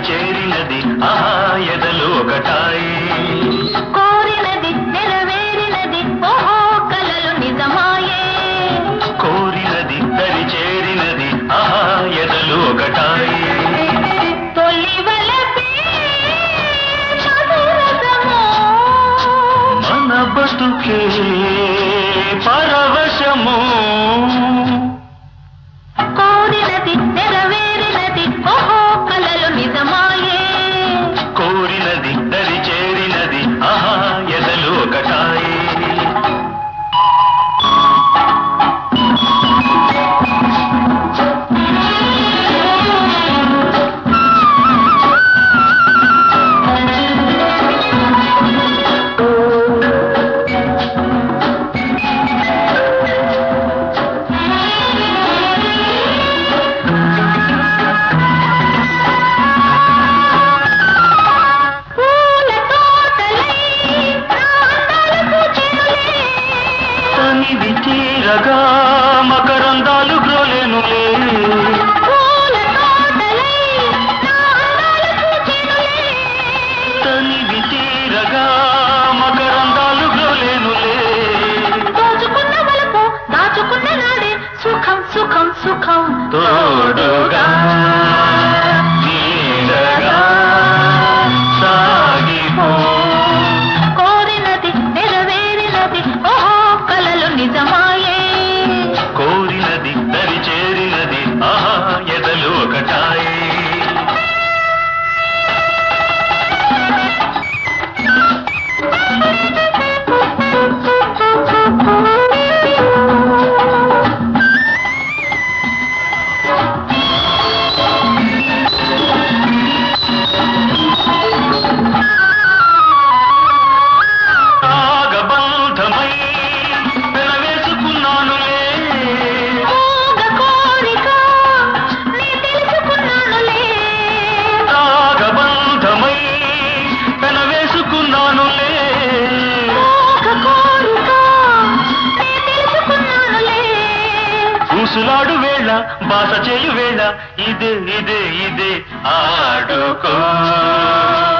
చేరినది ఆహా ఎదలు ఒకటాయి కోరినది నెరవేరినది ఓహో కలలు నిజమాయే కోరినది దరి చేరినది ఆహా ఎదలు ఒకటాయి తొలి వలపే మధురసము. మన బతుకే పరవశము కోరినది నెరవేరినది ఓహో కలలు నిజమాయే కోరినది దరి చేరినది ఆహా ఎదలు ఒకటాయి పూల తోటలై నా అందాలకు చెరులే. తనివి తీరగా మకరందాలు గ్రోలేనులే పూల తోటలై నా అందాలకు చెరులే. తనివి తీరగా మకరందాలు గ్రోలేనులే దోచుకున్న వలపు దాచుకున్న నాడే సుఖం సుఖం సుఖం తోడుగా నీడగా సాగిపో కోరినది నెరవేరినది ఓహో కలలు నిజమాయే కోరినది దరి చేరినది ఆహా ఎదలు ఒకటాయి రాగబంధమై పెనవేసుకున్నానులే మూగ కోరిక నీ తెలుసుకున్నానులే రాగబంధమై పెనవేసుకున్నానులే మూగ కోరిక నీ తెలుసుకున్నానులే ఊసులాడు వేళ బాస చేయు వేళ ఇదే ఇదే ఇదే ఆడుకో